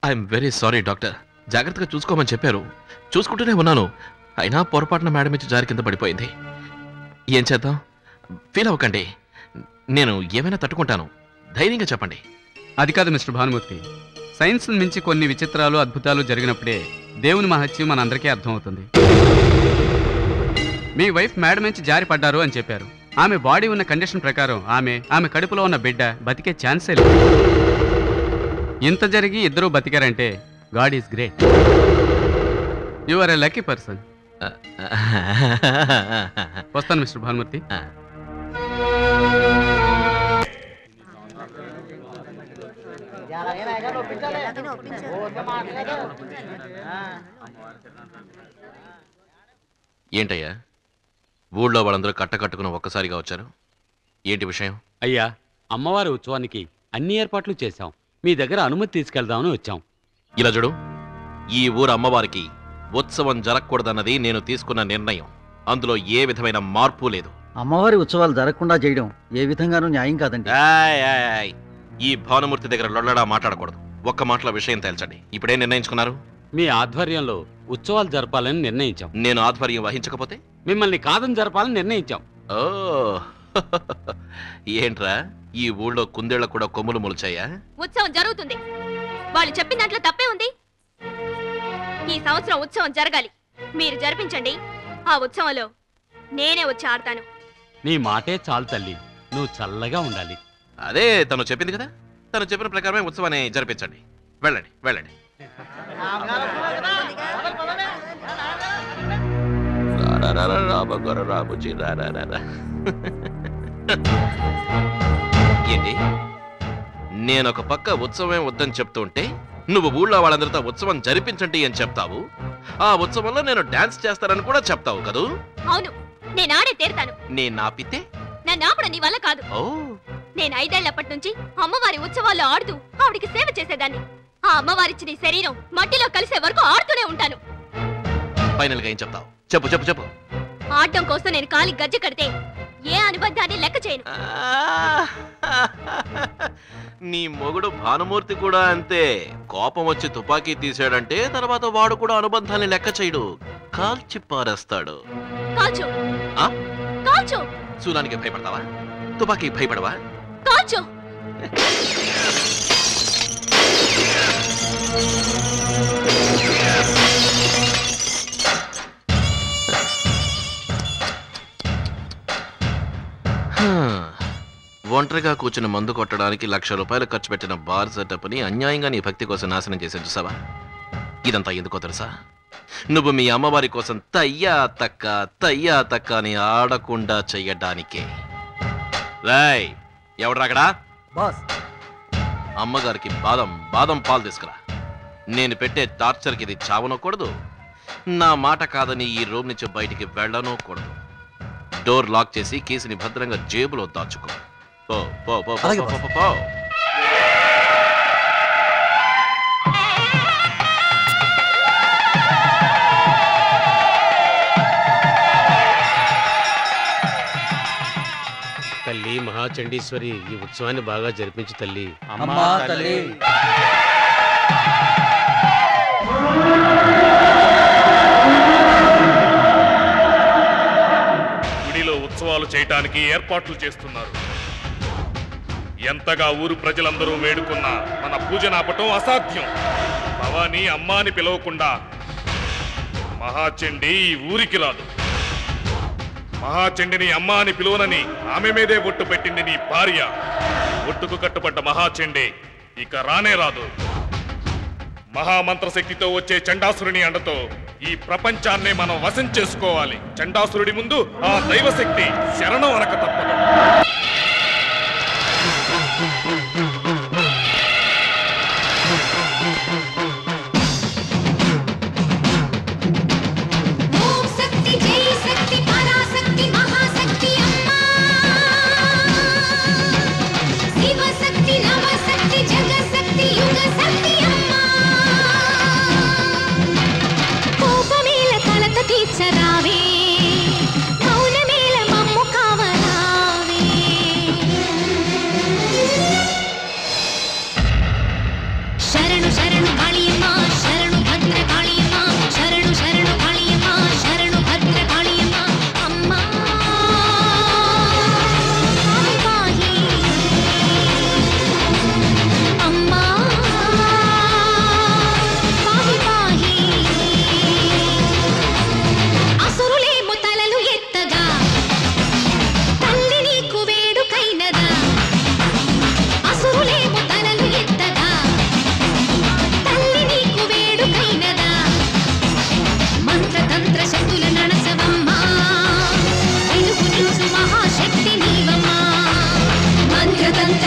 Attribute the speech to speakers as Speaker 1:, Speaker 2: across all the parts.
Speaker 1: I'm very sorry doctor జాగ్రత్తగా చూసుకోమని చెప్పారు చూసుకుంటూనే ఉన్నాను అయినా పొరపాటున మేడం ఇచ్చి జారి కింద పడిపోయింది ఏం చేద్దాం ఫీల్ అవ్వకండి నేను ఏమైనా తట్టుకుంటాను ధైర్యంగా చెప్పండి
Speaker 2: అది కాదు మిస్టర్ భానుమూర్తి సైన్స్ మించి కొన్ని విచిత్రాలు అద్భుతాలు జరిగినప్పుడే దేవుని మహత్యం మనందరికీ అర్థమవుతుంది మీ వైఫ్ మేడం నుంచి జారి పడ్డారు అని చెప్పారు ఆమె బాడీ ఉన్న కండిషన్ ప్రకారం ఆమె ఆమె కడుపులో ఉన్న బిడ్డ బతికే ఛాన్సే లేదు ఇంత జరిగి ఇద్దరూ బతికారంటే God is great you are a lucky person వస్తాను మిస్టర్ భానుమూర్తి
Speaker 1: ఏంటయ్యా ఊళ్ళో వాళ్ళందరూ కట్టకట్టుకుని ఒక్కసారిగా వచ్చారు ఏంటి విషయం
Speaker 3: అయ్యా అమ్మవారి ఉత్సవానికి అన్ని ఏర్పాట్లు చేశాం మీ దగ్గర అనుమతి తీసుకెళ్దామని వచ్చాం
Speaker 1: ఇలా చూడు ఈ ఊరు అమ్మవారికి ఉత్సవం జరగకూడదన్నది నేను తీసుకున్న నిర్ణయం అందులో ఏ విధమైన మార్పు లేదు
Speaker 4: అమ్మవారి ఉత్సవాలు జరగకుండా చేయడం ఏ విధంగానూ న్యాయం కాదండి
Speaker 1: ఏయ్, ఏయ్, ఏయ్. ఈ భానుమూర్తి దగ్గర లొల్లడా మాట్లాడకూడదు ఒక్క మాటలో విషయం తేల్చండి ఇప్పుడేం నిర్ణయించుకున్నారు
Speaker 3: మీ ఆధ్వర్యంలో ఉత్సవాలు జరపాలని నిర్ణయించాం
Speaker 1: నేను ఆధ్వర్యం వహించకపోతే
Speaker 3: మిమ్మల్ని కాదని జరపాలని నిర్ణయించాం
Speaker 1: ఓ ఏంట్రా ఈ ఊళ్ళో కుందేళ్ల కూడా కొమ్ములు మొలిచాయా
Speaker 5: ఉత్సవం జరుగుతుంది వాళ్ళు చెప్పిన దాంట్లో తప్పే ఉంది ఈ సంవత్సరం ఉత్సవం జరగాలి మీరు జరిపించండి ఆ ఉత్సవంలో నేనే వచ్చి ఆడతాను
Speaker 3: నీ మాటే చాలు తల్లి నువ్వు చల్లగా ఉండాలి
Speaker 1: అదే తను చెప్పింది కదా తను చెప్పిన ప్రకారమే ఉత్సవాన్ని జరిపించండి వెళ్ళండి వెళ్ళండి రా, రా, రా, రా, బొగ్గర రాబుజీ, రా, రా, రా, రా. ఏంటి నేను ఒక పక్క ఉత్సవం వద్దని చెప్తుంటే నువ్వు ఊళ్ళో వాళ్ళందరితో ఉత్సవం జరిపించండి అని చెప్తావు ఆ ఉత్సవంలో నేను డాన్స్ చేస్తానని కూడా చెప్తావు కదూ
Speaker 5: అవును నేను ఆడే తీరుతాను
Speaker 1: నేను ఆపితే
Speaker 5: నన్ను ఆపడం నీ వల్ల కాదు
Speaker 1: ఓ
Speaker 5: నేను ఐదేళ్లప్పటి నుంచి అమ్మవారి ఉత్సవాల్లో ఆడుతూ ఆవిడికి సేవ చేసేదాన్ని ఆ అమ్మవారిచ్చిన ఈ శరీరం మట్టిలో కలిసే వరకు ఆడుతూనే ఉంటాను
Speaker 1: ఫైనల్ గా ఏం చెప్తావు చెప్పు చెప్పు చెప్పు
Speaker 5: ఆడటం కోసం నేను కాలి గజ్జ కడితే ఏ అనుబంధాన్ని లెక్క చేయను
Speaker 1: నీ మొగుడు భానుమూర్తి కూడా అంతే కోపం వచ్చి తుపాకీ తీసాడంటే తర్వాత వాడు కూడా అనుబంధాన్ని లెక్క చేయడు కాల్చి పారేస్తాడు
Speaker 5: కాల్చు
Speaker 1: ఆ?
Speaker 5: కాల్చు
Speaker 1: సూర్యానికి భయపడతావా తుపాకీ భయపడవా
Speaker 5: కాల్చు
Speaker 1: హా. ఒంటరిగా కూర్చుని మందు కొట్టడానికి లక్ష రూపాయలు ఖర్చు పెట్టిన బార్ సెటప్ ని అన్యాయంగా నీ భక్తి కోసం నాశనం చేసి చూసావా ఇదంతా ఎందుకో తెలుసా నువ్వు మీ అమ్మవారి కోసం తయ్యా తక్క తయ్యా తక్క అని ఆడకుండా చెయ్యడానికే రాయ్ ఎవడ్రాకడా
Speaker 4: బాస్
Speaker 1: అమ్మగారికి బాదం బాదం పాలు తీసుకురా నేను పెట్టే టార్చర్కి ఇది చావనకూడదు నా మాట కాదని ఈ రూమ్ నుంచి బయటికి వెళ్ళనూకూడదు డోర్ లాక్ చేసి కేసుని భద్రంగా జేబులో దాచుకో పో పో పో పో,
Speaker 4: అలాగే
Speaker 1: పో, పో, పో.
Speaker 3: తల్లి మహాచండీశ్వరి ఈ ఉత్సవాన్ని బాగా జరిపించు తల్లి
Speaker 4: అమ్మా తల్లి
Speaker 6: గుడిలో ఉత్సవాలు చేయటానికి ఏర్పాట్లు చేస్తున్నారు ఎంతగా ఊరు ప్రజలందరూ వేడుకున్నా మన పూజ నాపటం అసాధ్యం భవానీ అమ్మ అని పిలవకుండా మహాచండి ఈ ఊరికి రాదు మహాచండిని అమ్మ అని పిలువనని ఆమె మీదే ఒట్టు పెట్టింది నీ భార్య ఒట్టుకు కట్టుబడ్డ మహాచండి ఇక రానే రాదు మహామంత్రశక్తితో వచ్చే చండాసురుని అండతో ఈ ప్రపంచాన్నే మనం వశం చేసుకోవాలి చండాసురుడి ముందు ఆ దైవశక్తి శరణం అనక తప్పదు
Speaker 7: ఓం శక్తి జై శక్తి పరాశక్తి మహాశక్తి అమ్మా శివశక్తి నవశక్తి జగశక్తి యుగశక్తి అమ్మా కోపమేల కలత తీర్చరావే మౌనమేల మమ్ము కావరావే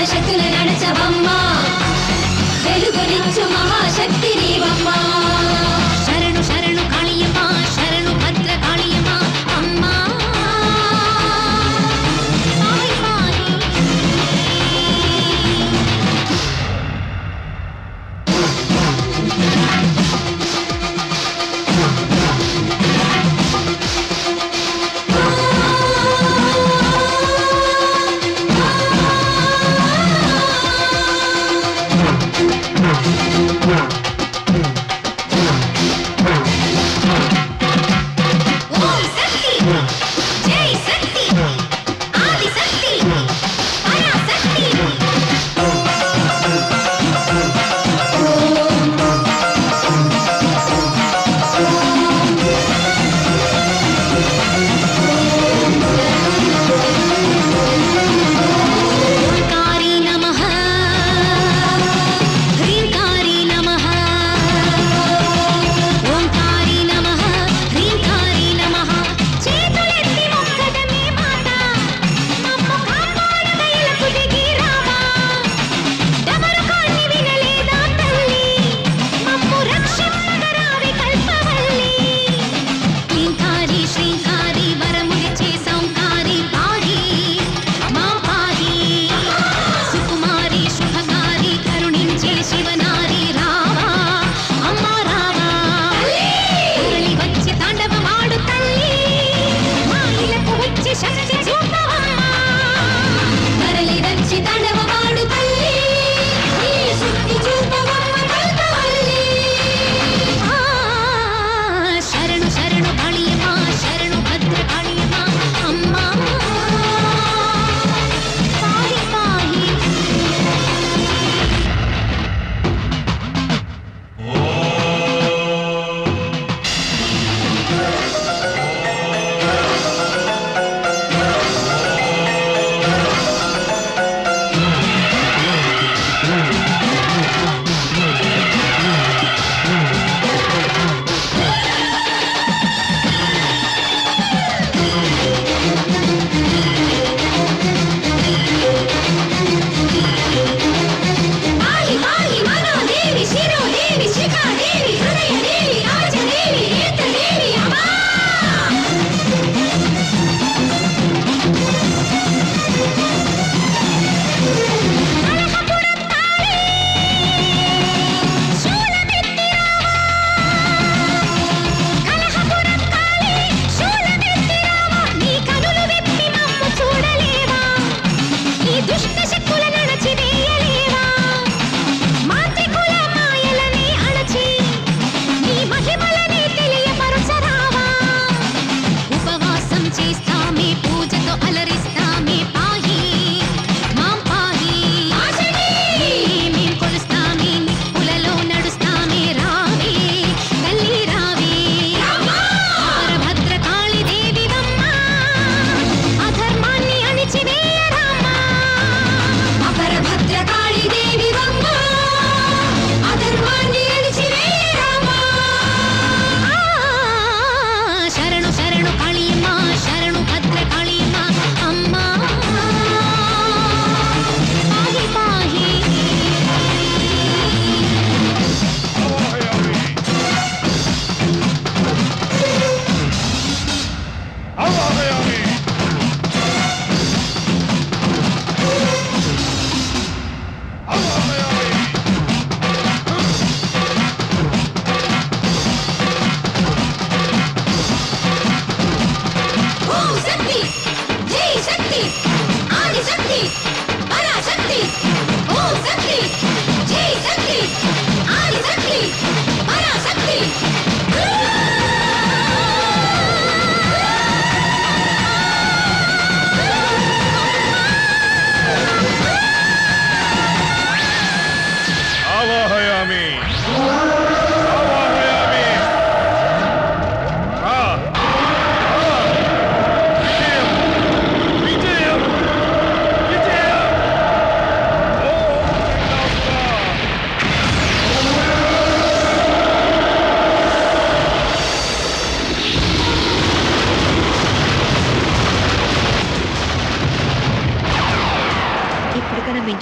Speaker 7: శక్తుల నడచవమ్మా వెలుగునిచ్చు మహాశక్తి నీవమ్మా శరణు శరణు కాళియమ్మా శరణు భద్ర కాళియమ్మా అమ్మా మాయి మాయి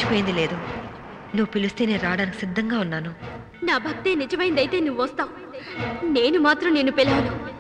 Speaker 8: మర్చిపోయింది లేదు నువ్వు పిలిస్తే నేను రావడానికి సిద్ధంగా ఉన్నాను
Speaker 5: నా భక్తే నిజమైందైతే నువ్వు వస్తావు నేను మాత్రం నిన్ను పిలవను